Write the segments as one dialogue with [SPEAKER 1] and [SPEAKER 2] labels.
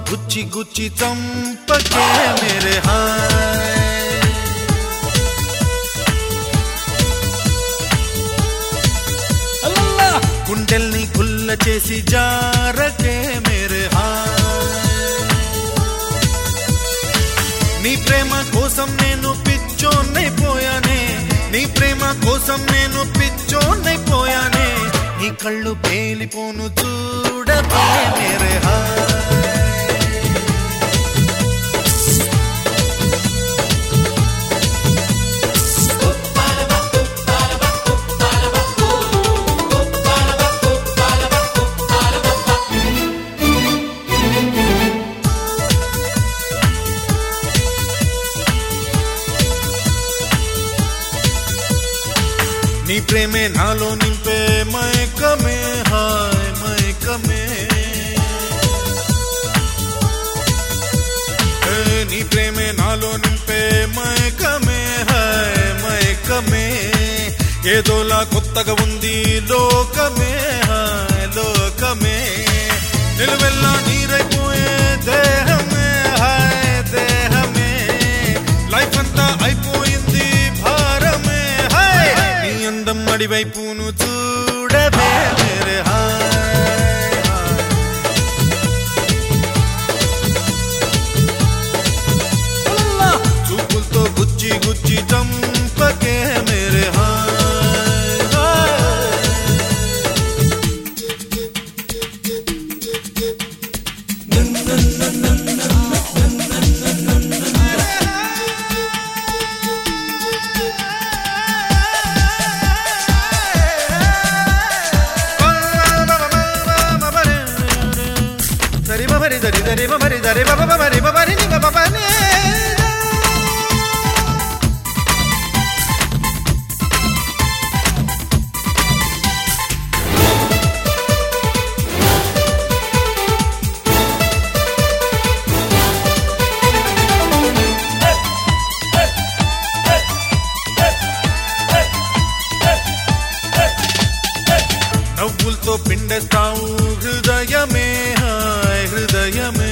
[SPEAKER 1] గుచ్చి గుచ్చి చంపకే మేరే హాయ్
[SPEAKER 2] అల్లల్లా
[SPEAKER 1] గుండెల్ని కుల్ల చేసి జారకే మేరే హాయ్ నీ ప్రేమ కోసం నేను పిచ్చోన్నైపోయానే నీ ప్రేమ కోసం నేను పిచ్చోన్నైపోయానే నీ కళ్ళు పేలిపోను చూడకే మేరే హాయ్ నీ ప్రేమే నాలో నింపే మైకమే హాయ్ మైకమే ఏ, నీ ప్రేమే నాలో నింపే మైకమే హాయ్ మైకమే ఏదోలా కొత్తగా ఉంది లోకమే హాయ్ లోకమే నిలువెల్లా నీరైపోయే దేహమే హాయ్ దేహమే లైఫ్ అంతా అయిపోయింది భారమే హాయ్ నీ అందం అడివైపును చూడవే మేరే హాయ్ హాయ్.
[SPEAKER 2] అల్లల్లా
[SPEAKER 1] చూపులతో గుచ్చి గుచ్చి చంపకే మేరే హాయ్ హాయ్. సరి బబరి సరి సరి బబరి సరి బబ బబరి బబరి ని బబ బని నవ్వులతో పిండేస్తావు హృదయమే హాయ్ హృదయమే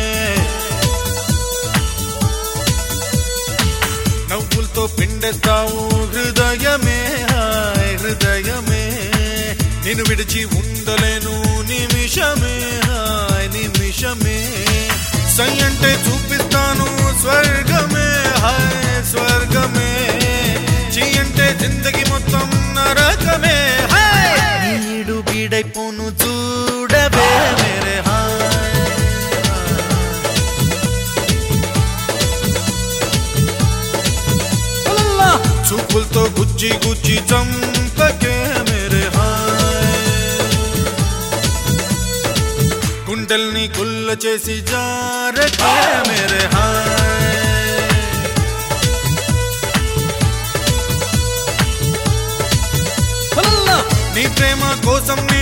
[SPEAKER 1] నవ్వులతో పిండేస్తావు హృదయమే హాయ్ హృదయమే నేను విడిచి ఉండలేను నిమిషమే హాయ్ నిమిషమే సై అంటే చూపిస్తాను స్వర్గమే హాయ్ స్వర్గమే చీ అంటే జిందగి మొత్తం నరకమే హాయ్ నీడు బీడైపోను చూడవే మేరే హాయ్
[SPEAKER 2] అల్లల్లా
[SPEAKER 1] చూపులతో గుచ్చి గుచ్చి చంపకే మేరే హాయ్ గుండెల్ని కుల్ల చేసి జారకే మేరే హాయ్
[SPEAKER 2] అల్లల్లా
[SPEAKER 1] నీ ప్రేమ కోసం